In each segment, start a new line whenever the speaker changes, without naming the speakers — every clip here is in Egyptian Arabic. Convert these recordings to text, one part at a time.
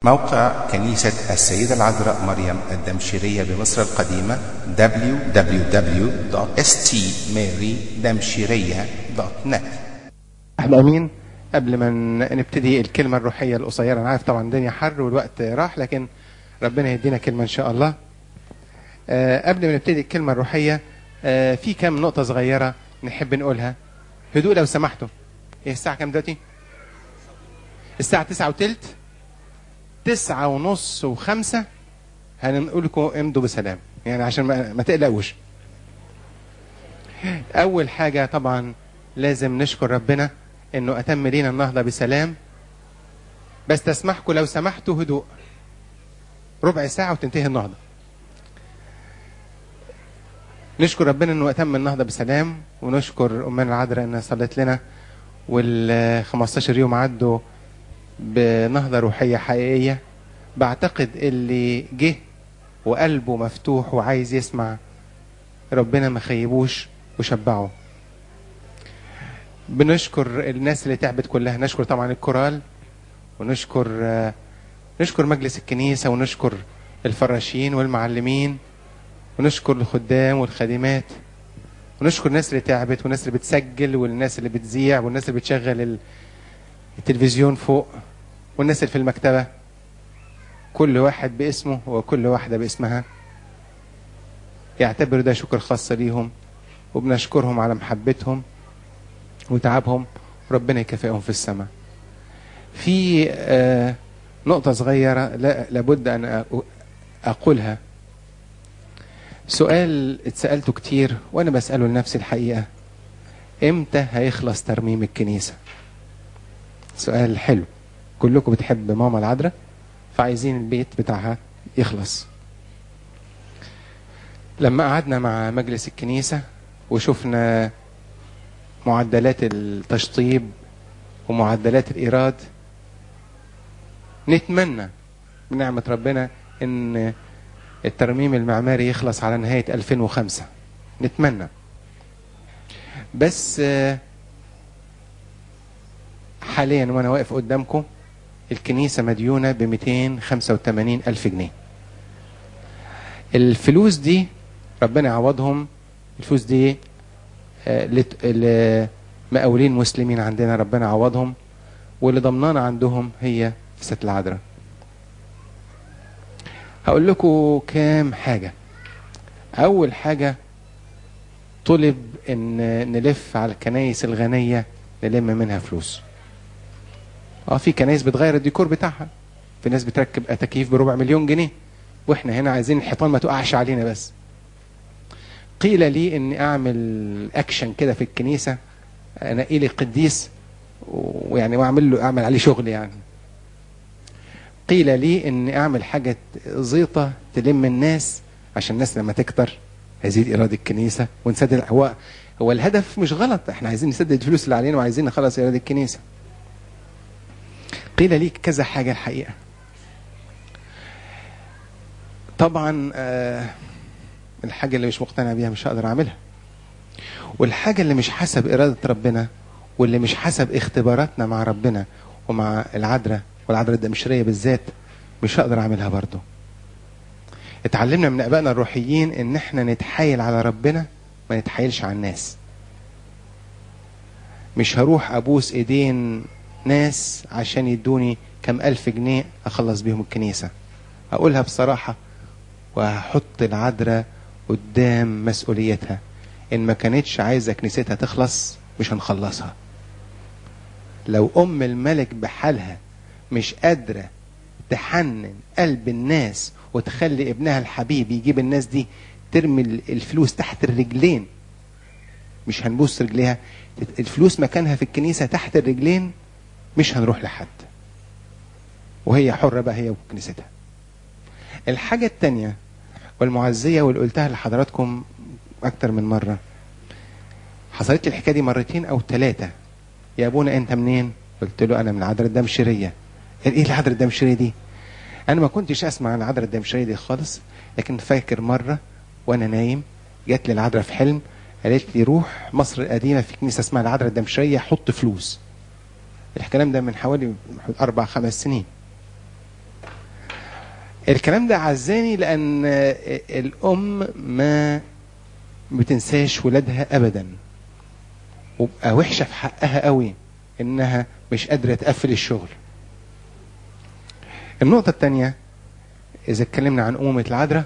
موقع كنيسة السيدة العذراء مريم الدمشقية بمصر القديمة www.stmarydamshiriya.net
احنا امين قبل ما ن- نبتدي الكلمه الروحيه القصيره انا عارف طبعا الدنيا حر والوقت راح لكن ربنا يدينا كلمه ان شاء الله آه، قبل ما نبتدي الكلمه الروحيه آه، في كام نقطه صغيره نحب نقولها هدوء لو سمحتوا ايه الساعه كام دلوقتي الساعه تسعة وتلت تسعة ونص وخمسة هنقول لكم امضوا بسلام يعني عشان ما, ما تقلقوش اول حاجه طبعا لازم نشكر ربنا انه اتم لينا النهضه بسلام بس تسمحكم لو سمحتوا هدوء ربع ساعه وتنتهي النهضه نشكر ربنا انه اتم النهضه بسلام ونشكر امنا العذراء انها صلت لنا وال 15 يوم عدوا بنهضه روحيه حقيقيه بعتقد اللي جه وقلبه مفتوح وعايز يسمع ربنا ما خيبوش وشبعه بنشكر الناس اللي تعبت كلها نشكر طبعا الكورال ونشكر آه، نشكر مجلس الكنيسة ونشكر الفراشين والمعلمين ونشكر الخدام والخادمات ونشكر الناس اللي تعبت والناس اللي بتسجل والناس اللي بتذيع والناس اللي بتشغل ال- التلفزيون فوق والناس اللي في المكتبة كل واحد باسمه وكل واحدة باسمها يعتبروا ده شكر خاص ليهم وبنشكرهم على محبتهم وتعبهم ربنا يكافئهم في السماء في آه، نقطة صغيرة لا لابد أن أ- أقولها سؤال اتسألته كتير وأنا بسأله لنفسي الحقيقة إمتى هيخلص ترميم الكنيسة سؤال حلو كلكم بتحب ماما العذراء فعايزين البيت بتاعها يخلص لما قعدنا مع مجلس الكنيسة وشفنا معدلات التشطيب ومعدلات الإيراد نتمنى بنعمة ربنا إن الترميم المعماري يخلص على نهاية 2005 نتمنى بس آه، حاليا وأنا واقف قدامكم الكنيسة مديونة ب 285 ألف جنيه الفلوس دي ربنا يعوضهم الفلوس دي آه، لت- لمقاولين مسلمين عندنا ربنا يعوضهم واللي ضمنانا عندهم هي ست العذراء هقول لكم كام حاجة أول حاجة طلب إن نلف على الكنايس الغنية نلم منها فلوس اه في كنايس بتغير الديكور بتاعها في ناس بتركب أتاكيف بربع مليون جنيه واحنا هنا عايزين الحيطان ما تقعش علينا بس قيل لي اني اعمل اكشن كده في الكنيسه انقي لي قديس ويعني واعمل له اعمل عليه شغل يعني قيل لي اني اعمل حاجه زيطه تلم الناس عشان الناس لما تكتر هيزيد ايراد الكنيسه ونسدد هو هو الهدف مش غلط احنا عايزين نسدد الفلوس اللي علينا وعايزين نخلص ايراد الكنيسه قيل لي كذا حاجه الحقيقه طبعا آه الحاجة اللي مش مقتنع بيها مش هقدر أعملها والحاجة اللي مش حسب إرادة ربنا واللي مش حسب اختباراتنا مع ربنا ومع العذراء والعذراء الدمشقية بالذات مش هقدر أعملها برضو اتعلمنا من أبائنا الروحيين إن احنا نتحايل على ربنا ما نتحايلش على الناس مش هروح أبوس إيدين ناس عشان يدوني كم ألف جنيه أخلص بيهم الكنيسة أقولها بصراحة وهحط العذراء قدام مسؤوليتها ان ما كانتش عايزه كنيستها تخلص مش هنخلصها لو ام الملك بحالها مش قادره تحنن قلب الناس وتخلي ابنها الحبيب يجيب الناس دي ترمي الفلوس تحت الرجلين مش هنبوس رجليها الفلوس مكانها في الكنيسه تحت الرجلين مش هنروح لحد وهي حره بقى هي وكنيستها الحاجة التانية والمعزية واللي قلتها لحضراتكم أكتر من مرة حصلت لي الحكاية دي مرتين أو ثلاثة يا أبونا أنت منين؟ قلت له أنا من العذراء الدمشقية قال إيه العذراء الدمشقية دي؟ أنا ما كنتش أسمع عن العذراء الدمشقية دي خالص لكن فاكر مرة وأنا نايم جات لي العذراء في حلم قالت لي روح مصر القديمة في كنيسة اسمها العذراء الدمشقية حط فلوس الكلام ده من حوالي أربع خمس سنين الكلام ده عزاني لان الام ما بتنساش ولادها ابدا وبقى وحشه في حقها قوي انها مش قادره تقفل الشغل النقطه الثانيه اذا اتكلمنا عن امومه العذراء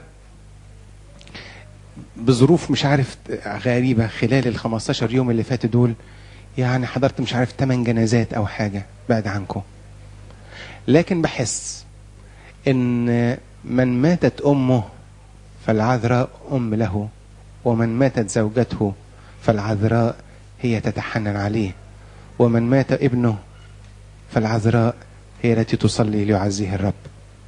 بظروف مش عارف غريبه خلال ال 15 يوم اللي فاتوا دول يعني حضرت مش عارف 8 جنازات او حاجه بعد عنكم لكن بحس ان من ماتت امه فالعذراء ام له ومن ماتت زوجته فالعذراء هي تتحنن عليه ومن مات ابنه فالعذراء هي التي تصلي ليعزيه الرب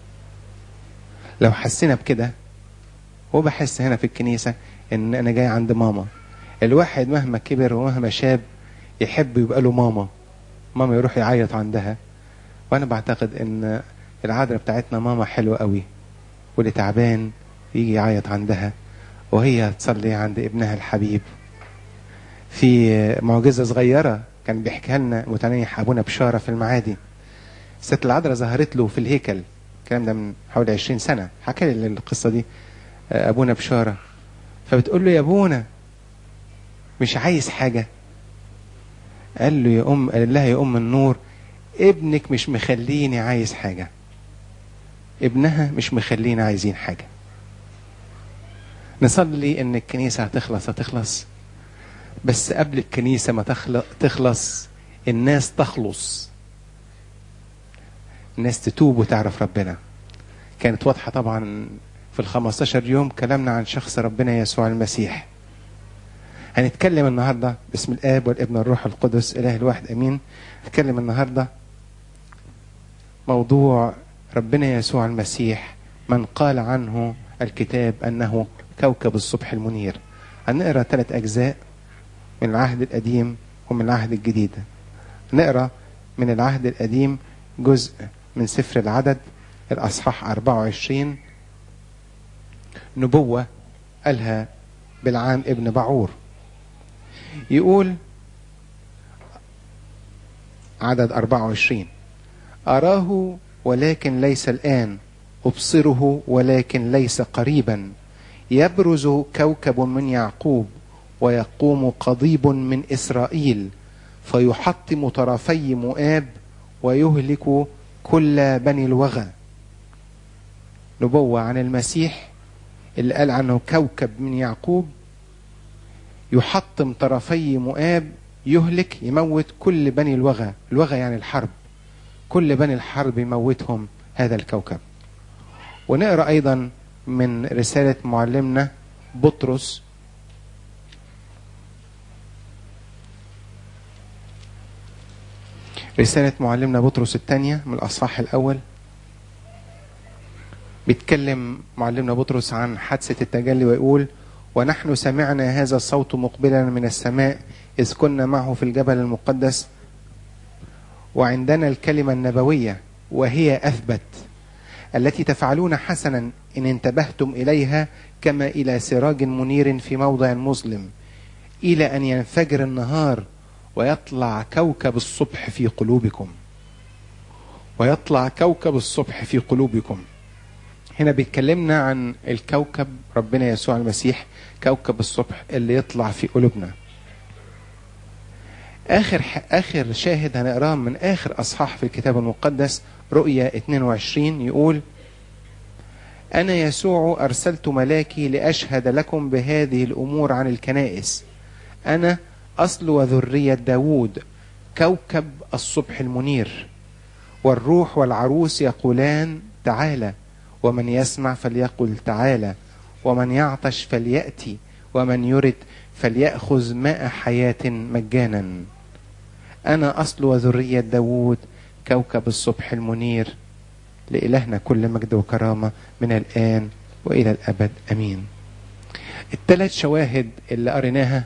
لو حسينا بكده وبحس هنا في الكنيسة ان انا جاي عند ماما الواحد مهما كبر ومهما شاب يحب يبقى له ماما ماما يروح يعيط عندها وانا بعتقد ان العذراء بتاعتنا ماما حلوة قوي واللي تعبان يجي يعيط عندها وهي تصلي عند ابنها الحبيب في معجزة صغيرة كان بيحكيها لنا متنيح أبونا بشارة في المعادي ست العذراء ظهرت له في الهيكل الكلام ده من حوالي 20 سنة حكى لي القصة دي أبونا بشارة فبتقول له يا أبونا مش عايز حاجة قال له يا أم قال لها يا أم النور ابنك مش مخليني عايز حاجة ابنها مش مخلينا عايزين حاجة نصلي ان الكنيسة هتخلص هتخلص بس قبل الكنيسة ما تخلص الناس تخلص الناس تتوب وتعرف ربنا كانت واضحة طبعا في الخمستاشر يوم كلامنا عن شخص ربنا يسوع المسيح هنتكلم النهاردة باسم الآب والابن والروح القدس إله الواحد أمين نتكلم النهاردة موضوع ربنا يسوع المسيح من قال عنه الكتاب أنه كوكب الصبح المنير هنقرا ثلاث أجزاء من العهد القديم ومن العهد الجديد نقرا من العهد القديم جزء من سفر العدد الأصحاح 24 نبوة قالها بالعام ابن بعور يقول عدد 24 أراه ولكن ليس الآن أبصره ولكن ليس قريبا يبرز كوكب من يعقوب ويقوم قضيب من إسرائيل فيحطم طرفي مؤاب ويهلك كل بني الوغى نبوة عن المسيح اللي قال عنه كوكب من يعقوب يحطم طرفي مؤاب يهلك يموت كل بني الوغى الوغى يعني الحرب كل بني الحرب يموتهم هذا الكوكب ونقرا ايضا من رساله معلمنا بطرس رسالة معلمنا بطرس الثانية من الأصحاح الأول بيتكلم معلمنا بطرس عن حادثة التجلي ويقول ونحن سمعنا هذا الصوت مقبلا من السماء إذ كنا معه في الجبل المقدس وعندنا الكلمة النبوية وهي أثبت التي تفعلون حسنا إن انتبهتم إليها كما إلى سراج منير في موضع مظلم إلى أن ينفجر النهار ويطلع كوكب الصبح في قلوبكم ويطلع كوكب الصبح في قلوبكم هنا بيتكلمنا عن الكوكب ربنا يسوع المسيح كوكب الصبح اللي يطلع في قلوبنا اخر اخر شاهد هنقراه من اخر اصحاح في الكتاب المقدس رؤيا 22 يقول انا يسوع ارسلت ملاكي لاشهد لكم بهذه الامور عن الكنائس انا اصل وذريه داوود كوكب الصبح المنير والروح والعروس يقولان تعالى ومن يسمع فليقل تعالى ومن يعطش فلياتي ومن يرد فليأخذ ماء حياة مجانا أنا أصل وذرية داوود كوكب الصبح المنير لإلهنا كل مجد وكرامة من الآن وإلى الأبد أمين الثلاث شواهد اللي قريناها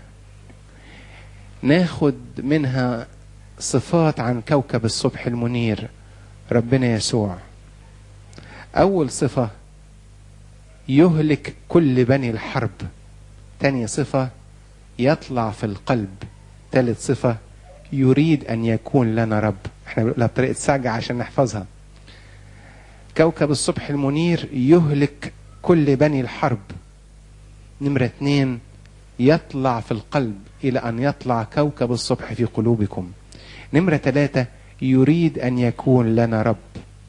ناخد منها صفات عن كوكب الصبح المنير ربنا يسوع أول صفة يهلك كل بني الحرب تاني صفة يطلع في القلب ثالث صفة يريد أن يكون لنا رب احنا بنقولها بطريقة ساجة عشان نحفظها كوكب الصبح المنير يهلك كل بني الحرب نمرة اتنين يطلع في القلب إلى أن يطلع كوكب الصبح في قلوبكم نمرة ثلاثة يريد أن يكون لنا رب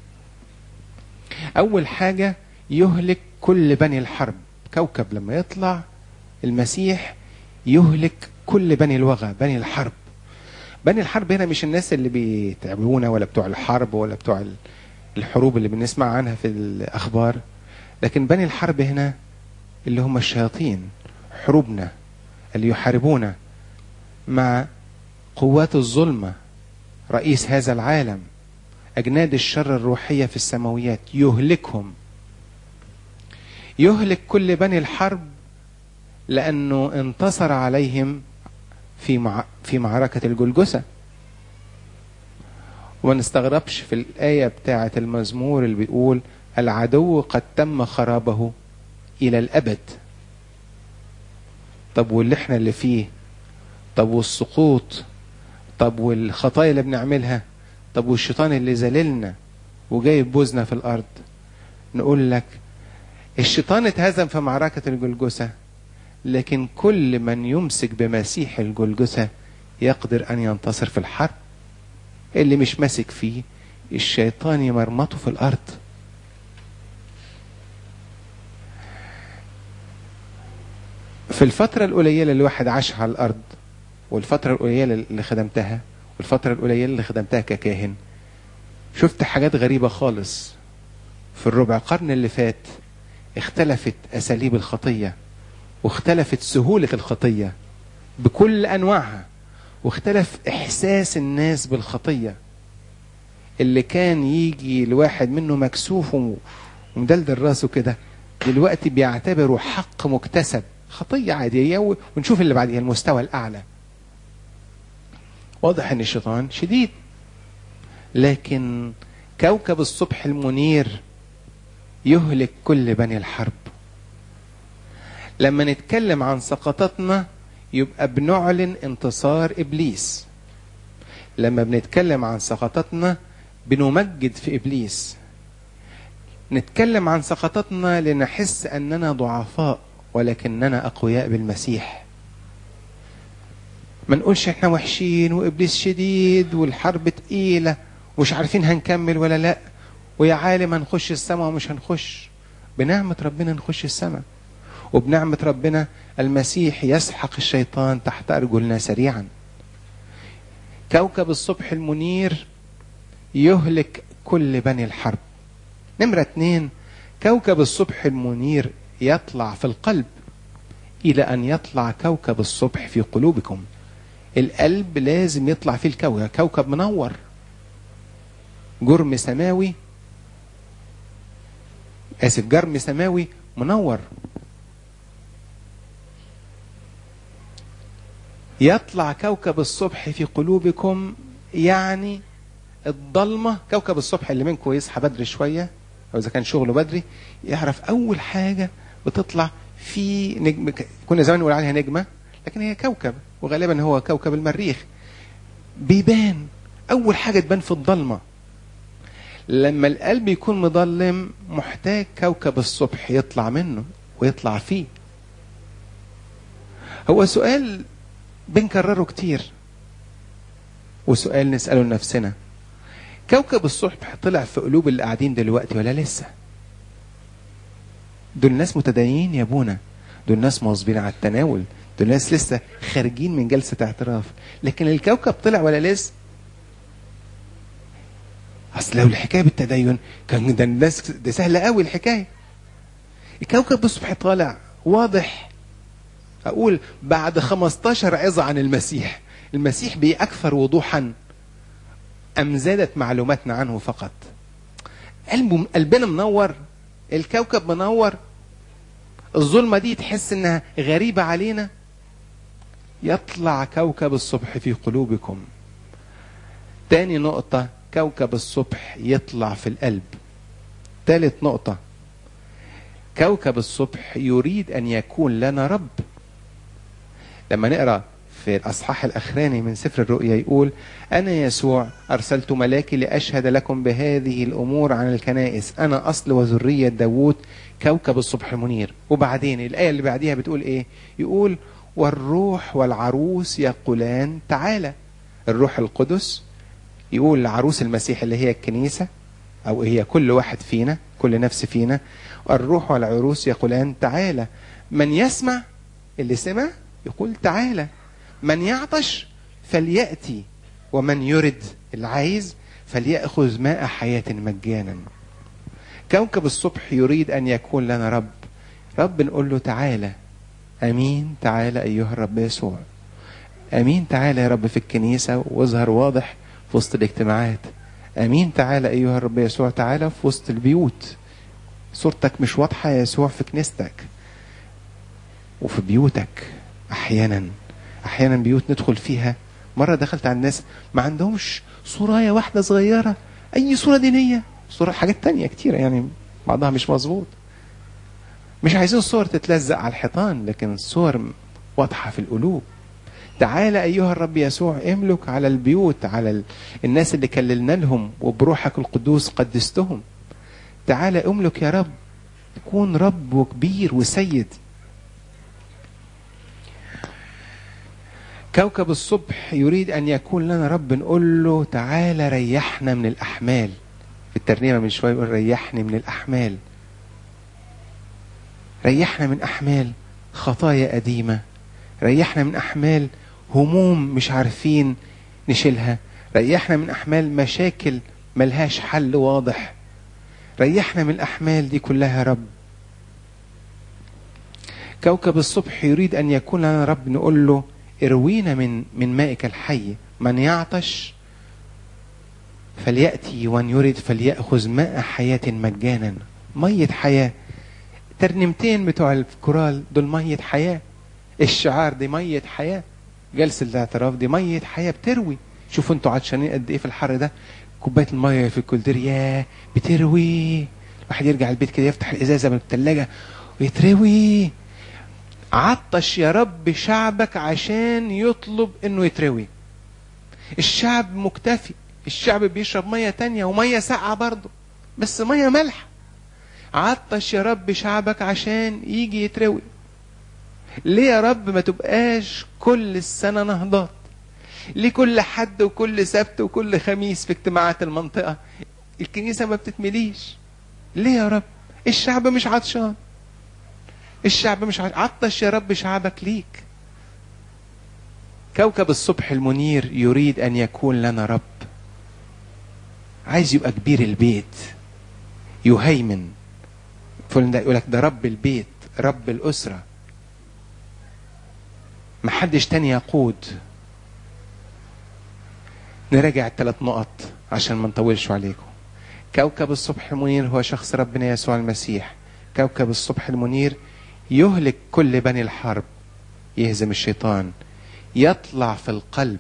أول حاجة يهلك كل بني الحرب كوكب لما يطلع المسيح يهلك كل بني الوغى بني الحرب بني الحرب هنا مش الناس اللي بيتعبونا ولا بتوع الحرب ولا بتوع الحروب اللي بنسمع عنها في الأخبار لكن بني الحرب هنا اللي هم الشياطين حروبنا اللي يحاربونا مع قوات الظلمة رئيس هذا العالم أجناد الشر الروحية في السماويات يهلكهم يهلك كل بني الحرب لأنه انتصر عليهم في مع في معركة الجلجسة وما نستغربش في الآية بتاعة المزمور اللي بيقول العدو قد تم خرابه إلى الأبد طب واللي احنا اللي فيه طب والسقوط طب والخطايا اللي بنعملها طب والشيطان اللي ذللنا وجايب بوزنا في الأرض نقول لك الشيطان اتهزم في معركة الجلجسة لكن كل من يمسك بمسيح الجلجسة يقدر أن ينتصر في الحرب اللي مش ماسك فيه الشيطان يمرمطه في الأرض في الفترة القليلة اللي الواحد عاشها على الأرض والفترة القليلة اللي خدمتها والفترة القليلة اللي خدمتها ككاهن شفت حاجات غريبة خالص في الربع قرن اللي فات اختلفت أساليب الخطية واختلفت سهولة الخطية بكل أنواعها واختلف إحساس الناس بالخطية اللي كان يجي الواحد منه مكسوف ومدلدل راسه كده دلوقتي بيعتبره حق مكتسب خطية عادية ونشوف اللي بعديها المستوى الأعلى واضح ان الشيطان شديد لكن كوكب الصبح المنير يهلك كل بني الحرب لما نتكلم عن سقطاتنا يبقى بنعلن انتصار ابليس لما بنتكلم عن سقطاتنا بنمجد في ابليس نتكلم عن سقطاتنا لنحس اننا ضعفاء ولكننا اقوياء بالمسيح ما نقولش احنا وحشين وابليس شديد والحرب تقيله ومش عارفين هنكمل ولا لا ويا عالم هنخش السماء ومش هنخش بنعمه ربنا نخش السماء وبنعمه ربنا المسيح يسحق الشيطان تحت ارجلنا سريعا كوكب الصبح المنير يهلك كل بني الحرب نمرة اتنين كوكب الصبح المنير يطلع في القلب إلى أن يطلع كوكب الصبح في قلوبكم القلب لازم يطلع فيه الكوكب كوكب منور جرم سماوي آسف جرم سماوي منور يطلع كوكب الصبح في قلوبكم يعني الضلمة كوكب الصبح اللي منكم يصحى بدري شوية أو إذا كان شغله بدري يعرف أول حاجة بتطلع في نجم كنا زمان نقول عليها نجمة لكن هي كوكب وغالبا هو كوكب المريخ بيبان أول حاجة تبان في الضلمة لما القلب يكون مظلم محتاج كوكب الصبح يطلع منه ويطلع فيه هو سؤال بنكرره كتير وسؤال نسأله لنفسنا كوكب الصبح طلع في قلوب اللي قاعدين دلوقتي ولا لسه دول ناس متدينين يا ابونا دول ناس مواظبين على التناول دول ناس لسه خارجين من جلسة اعتراف لكن الكوكب طلع ولا لسه اصل لو الحكايه بالتدين كان ده الناس ده سهله قوي الحكايه الكوكب الصبح طالع واضح اقول بعد 15 عظه عن المسيح المسيح باكثر وضوحا ام زادت معلوماتنا عنه فقط قلبه قلبنا منور الكوكب منور الظلمه دي تحس انها غريبه علينا يطلع كوكب الصبح في قلوبكم تاني نقطه كوكب الصبح يطلع في القلب ثالث نقطة كوكب الصبح يريد أن يكون لنا رب لما نقرأ في الأصحاح الأخراني من سفر الرؤيا يقول أنا يسوع أرسلت ملاكي لأشهد لكم بهذه الأمور عن الكنائس أنا أصل وذرية داوود كوكب الصبح المنير وبعدين الآية اللي بعديها بتقول إيه يقول والروح والعروس يقولان تعالى الروح القدس يقول لعروس المسيح اللي هي الكنيسة أو هي كل واحد فينا كل نفس فينا الروح والعروس يقولان تعالى من يسمع اللي سمع يقول تعالى من يعطش فليأتي ومن يرد العايز فليأخذ ماء حياة مجانا كوكب الصبح يريد أن يكون لنا رب رب نقول له تعالى أمين تعالى أيها الرب يسوع أمين تعالى يا رب في الكنيسة واظهر واضح في وسط الاجتماعات أمين تعالى أيها الرب يسوع تعالى في وسط البيوت صورتك مش واضحة يا يسوع في كنيستك وفي بيوتك أحيانا أحيانا بيوت ندخل فيها مرة دخلت على الناس ما عندهمش صوراية واحدة صغيرة أي صورة دينية صورة حاجات تانية كتيرة يعني بعضها مش مظبوط مش عايزين الصور تتلزق على الحيطان لكن الصور واضحة في القلوب تعالى أيها الرب يسوع املك على البيوت على ال... الناس اللي كللنا لهم وبروحك القدوس قدستهم تعالى املك يا رب تكون رب وكبير وسيد كوكب الصبح يريد أن يكون لنا رب نقول له تعالى ريحنا من الأحمال في الترنيمة من شوية يقول ريحني من الأحمال ريحنا من أحمال خطايا قديمة ريحنا من أحمال هموم مش عارفين نشيلها ريحنا من أحمال مشاكل ملهاش حل واضح ريحنا من الأحمال دي كلها يا رب كوكب الصبح يريد أن يكون لنا رب نقول له اروينا من من مائك الحي من يعطش فليأتي وان يريد فليأخذ ماء حياة مجانا مية حياة ترنيمتين بتوع الكورال دول مية حياة الشعار دي مية حياة جلسة الاعتراف دي مية حياة بتروي شوفوا انتوا عطشانين قد ايه في الحر ده كوباية المية في الكولدير ياه بتروي الواحد يرجع البيت كده يفتح الازازة من الثلاجة ويتروي عطش يا رب شعبك عشان يطلب انه يتروي الشعب مكتفي الشعب بيشرب مية تانية ومية ساقعة برضه بس مية مالحة عطش يا رب شعبك عشان يجي يتروي ليه يا رب ما تبقاش كل السنة نهضات ليه كل حد وكل سبت وكل خميس في اجتماعات المنطقة الكنيسة ما بتتمليش ليه يا رب الشعب مش عطشان الشعب مش عطش يا رب شعبك ليك كوكب الصبح المنير يريد ان يكون لنا رب عايز يبقى كبير البيت يهيمن فلان ده يقول لك ده رب البيت رب الاسره محدش تاني يقود نراجع الثلاث نقط عشان ما نطولش عليكم كوكب الصبح المنير هو شخص ربنا يسوع المسيح كوكب الصبح المنير يهلك كل بني الحرب يهزم الشيطان يطلع في القلب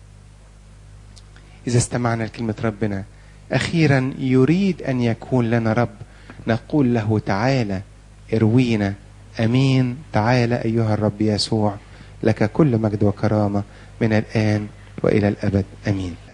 إذا استمعنا لكلمة ربنا أخيرا يريد أن يكون لنا رب نقول له تعالى اروينا أمين تعالى أيها الرب يسوع لك كل مجد وكرامة من الآن وإلى الأبد أمين